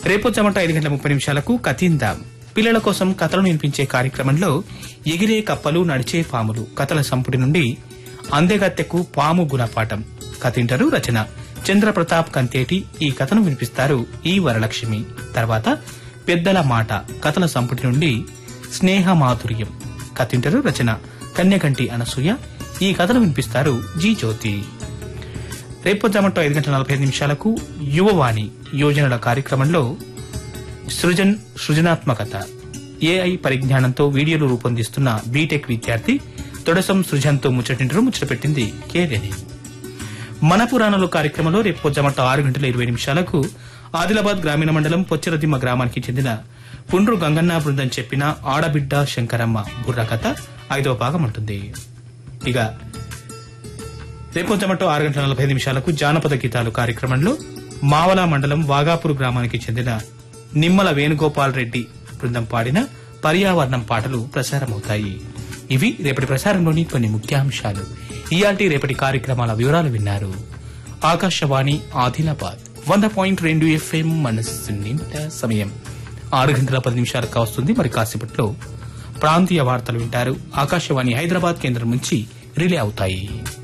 రేపు జమట ఐదు గంటల ముప్పై నిమిషాలకు కథిందాం పిల్లల కోసం కథలు వినిపించే కార్యక్రమంలో ఎగిరే కప్పలు నడిచే పాములు కథల సంపుటి నుండి అందెగత్తెకు పాము గుణపాఠం కథింటారు రచన చంద్రప్రతాప్ కంతేటి ఈ కథను వినిపిస్తారు ఈ వరలక్ష్మి తర్వాత పెద్దల మాట కథల సంపుటి నుండి స్నేహ మాధుర్యం కథింటారు రచన కన్యకంటి అనసూయ ఈ కథను వినిపిస్తారు జీ జ్యోతి రేపు జమటో ఐదు గంటల నలభై ఐదు నిమిషాలకు యువవాణి యోజనల కార్యక్రమంలో సృజన్ సృజనాత్మకత ఏఐ పరిజ్ఞానంతో వీడియోలు రూపొందిస్తున్న బీటెక్ విద్యార్థి తొడసం సృజన్తో ముచ్చటింటూ ముచ్చట పెట్టింది కేరెని మన పురాణాలు కార్యక్రమంలో రేపు జమట ఆరు గంటల ఇరవై నిమిషాలకు ఆదిలాబాద్ గ్రామీణ మండలం పొచ్చిరదిమ్మ గ్రామానికి చెందిన పుండ్రు గంగన్న బృందం చెప్పిన ఆడబిడ్డ శంకరమ్మ బుర్ర కథ ఐదవ భాగం ఉంటుంది ఇక రేపు జమటో ఆరు గంటల నలభై నిమిషాలకు జానపద గీతాలు కార్యక్రమంలో మావల మండలం వాగాపూర్ గ్రామానికి చెందిన నిమ్మల వేణుగోపాల్ రెడ్డి బృందం పాడిన పర్యావరణం పాటలు ప్రసారమవుతాయి ఇవి రేపటి ప్రసారంలోని కొన్ని ముఖ్యాంశాలు ఇయాల్టి రేపటి కార్యక్రమాల వివరాలు విన్నారు ఆకాశవాణి ఆదిలాబాద్ వంద పాయింట్ రెండు ఎఫ్ఎం మనస్సు నిండా సమయం ఆరు గంటల పది నిమిషాలకు కావస్తుంది మరి కాసేపట్లో ప్రాంతీయ వార్తలు వింటారు ఆకాశవాణి హైదరాబాద్ కేంద్రం నుంచి రిలే అవుతాయి